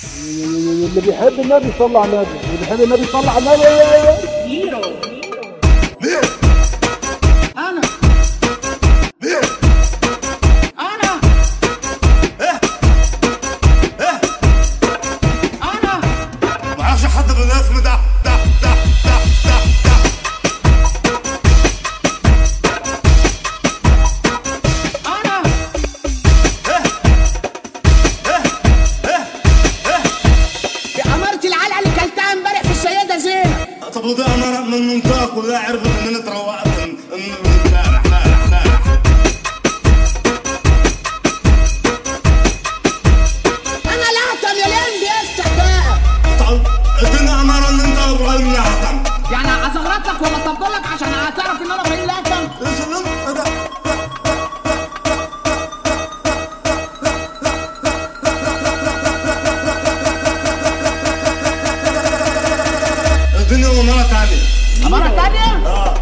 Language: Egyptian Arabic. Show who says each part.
Speaker 1: اللي بيحب النبي صلى على النبي اللي بيحب النبي صلى على النبي
Speaker 2: هيرو انا انا انا
Speaker 3: ما اعرفش حد بالاسم ده ده ده ده ده ده
Speaker 2: انا عمرت العلقه اللي كلتها امبارح في السيده زينب
Speaker 3: طب وده انا من المنطقه كلها عرفت ان انا اتروقت من من- امبارح امبارح امبارح
Speaker 2: انا لهتم يا لمبي افتح بقى
Speaker 3: طب اديني اماره ان انت ابراهيم لهتم
Speaker 2: يعني هزغرط لك ولا اطبل لك عشان هتعرف ان انا ابراهيم لهتم
Speaker 3: يا سلام ده اديني اماره تانية
Speaker 2: مره تانية
Speaker 3: اه